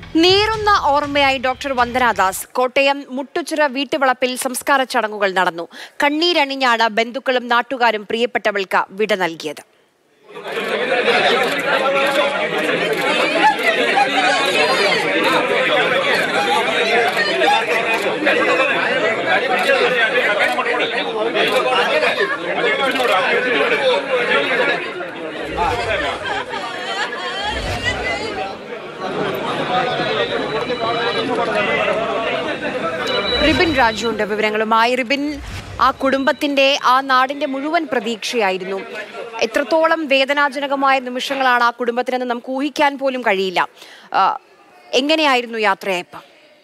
നീറുന്ന ഓർമ്മയായി ഡോക്ടർ വന്ദനാദാസ് കോട്ടയം മുട്ടുച്ചിറ വീട്ടുവളപ്പിൽ സംസ്കാര ചടങ്ങുകൾ നടന്നു കണ്ണീരണിഞ്ഞാണ് ബന്ധുക്കളും നാട്ടുകാരും പ്രിയപ്പെട്ടവൾക്ക് വിട നൽകിയത് റിബിൻ രാജുണ്ട് വിവരങ്ങളുമായി റിബിൻ ആ കുടുംബത്തിന്റെ ആ നാടിന്റെ മുഴുവൻ പ്രതീക്ഷയായിരുന്നു എത്രത്തോളം വേദനാജനകമായ നിമിഷങ്ങളാണ് ആ കുടുംബത്തിനെന്ന് നമുക്ക് ഊഹിക്കാൻ പോലും കഴിയില്ല ആ, എങ്ങനെയായിരുന്നു യാത്രയപ്പം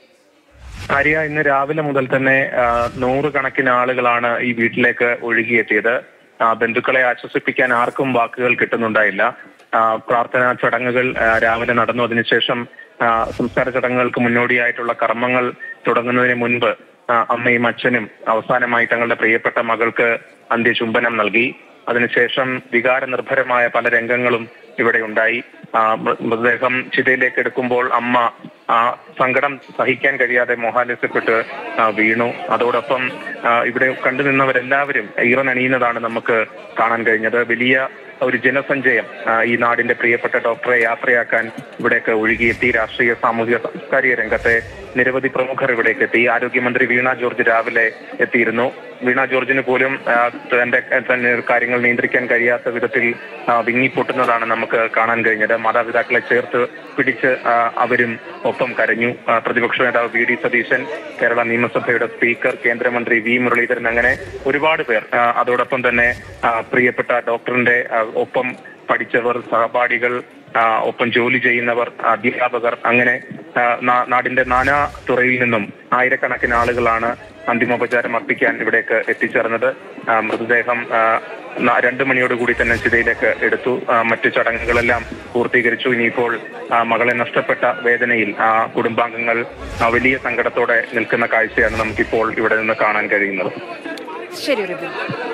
ആര്യ ഇന്ന് രാവിലെ മുതൽ തന്നെ ആ, നൂറുകണക്കിന് ആളുകളാണ് ഈ വീട്ടിലേക്ക് ഒഴുകിയെത്തിയത് ആ, ബന്ധുക്കളെ ആശ്വസിപ്പിക്കാൻ ആർക്കും വാക്കുകൾ കിട്ടുന്നുണ്ടായില്ല ആ, പ്രാർത്ഥനാ ചടങ്ങുകൾ ആ, രാവിലെ നടന്നു അതിനുശേഷം ആ, സംസ്കാര ചടങ്ങുകൾക്ക് മുന്നോടിയായിട്ടുള്ള കർമ്മങ്ങൾ തുടങ്ങുന്നതിന് മുൻപ് ആ, അമ്മയും അച്ഛനും അവസാനമായി തങ്ങളുടെ പ്രിയപ്പെട്ട മകൾക്ക് അന്ത്യചുംബനം നൽകി അതിനുശേഷം വികാരനിർഭരമായ പല രംഗങ്ങളും ഇവിടെ ഉണ്ടായി ആ, മൃ- മൃതദേഹം ചിതയിലേക്ക് എടുക്കുമ്പോൾ അമ്മ ആ സങ്കടം സഹിക്കാൻ കഴിയാതെ മോഹാലസ്യപ്പെട്ട് ആ, വീണു അതോടൊപ്പം ആ, ഇവിടെ കണ്ടുനിന്നവരെല്ലാവരും ഈറനണിയുന്നതാണ് നമുക്ക് കാണാൻ കഴിഞ്ഞത് വലിയ ഒരു ജനസഞ്ചയം ആ, ഈ നാടിന്റെ പ്രിയപ്പെട്ട ഡോക്ടറെ യാത്രയാക്കാൻ ഇവിടേക്ക് ഒഴുകിയെത്തി രാഷ്ട്രീയ സാമൂഹിക സാംസ്കാരിക രംഗത്തെ നിരവധി പ്രമുഖർ ഇവിടേക്ക് എത്തി ആരോഗ്യമന്ത്രി വീണ ജോർജ് രാവിലെ എത്തിയിരുന്നു വീണ ജോർജിന് പോലും ആ, തന്റെ തന്നെ കാര്യങ്ങൾ നിയന്ത്രിക്കാൻ കഴിയാത്ത വിധത്തിൽ ആ, വിങ്ങിപ്പൊട്ടുന്നതാണ് നമുക്ക് കാണാൻ കഴിഞ്ഞത് മാതാപിതാക്കളെ ചേർത്ത് പിടിച്ച് ആ, അവരും ഒപ്പം കരഞ്ഞു ആ, പ്രതിപക്ഷ നേതാവ് വി ഡി സതീശൻ കേരള നിയമസഭയുടെ സ്പീക്കർ കേന്ദ്രമന്ത്രി വി മുരളീധരൻ അങ്ങനെ ഒരുപാട് പേർ ആ, അതോടൊപ്പം തന്നെ ആ, പ്രിയപ്പെട്ട ഡോക്ടറിന്റെ ആ, ഒപ്പം പഠിച്ചവർ സഹപാഠികൾ ആ, ഒപ്പം ജോലി ചെയ്യുന്നവർ അധ്യാപകർ അങ്ങനെ ആ, നാ- നാടിന്റെ നാനാ തുറയിൽ നിന്നും ആയിരക്കണക്കിന് ആളുകളാണ് അന്തിമോപചാരം അർപ്പിക്കാൻ ഇവിടേക്ക് എത്തിച്ചേർന്നത് ആ, മൃതദേഹം ആ, ന- രണ്ട് മണിയോടുകൂടി തന്നെ ചിതയിലേക്ക് എടുത്തു ആ, മറ്റു ചടങ്ങുകളെല്ലാം പൂർത്തീകരിച്ചു ഇനിയിപ്പോൾ ആ, മകളെ നഷ്ടപ്പെട്ട വേദനയിൽ ആ കുടുംബാംഗങ്ങൾ ആ, വലിയ സങ്കടത്തോടെ നിൽക്കുന്ന കാഴ്ചയാണ് നമുക്കിപ്പോൾ ഇവിടെ നിന്ന് കാണാൻ കഴിയുന്നത് ശരി റിബിൻ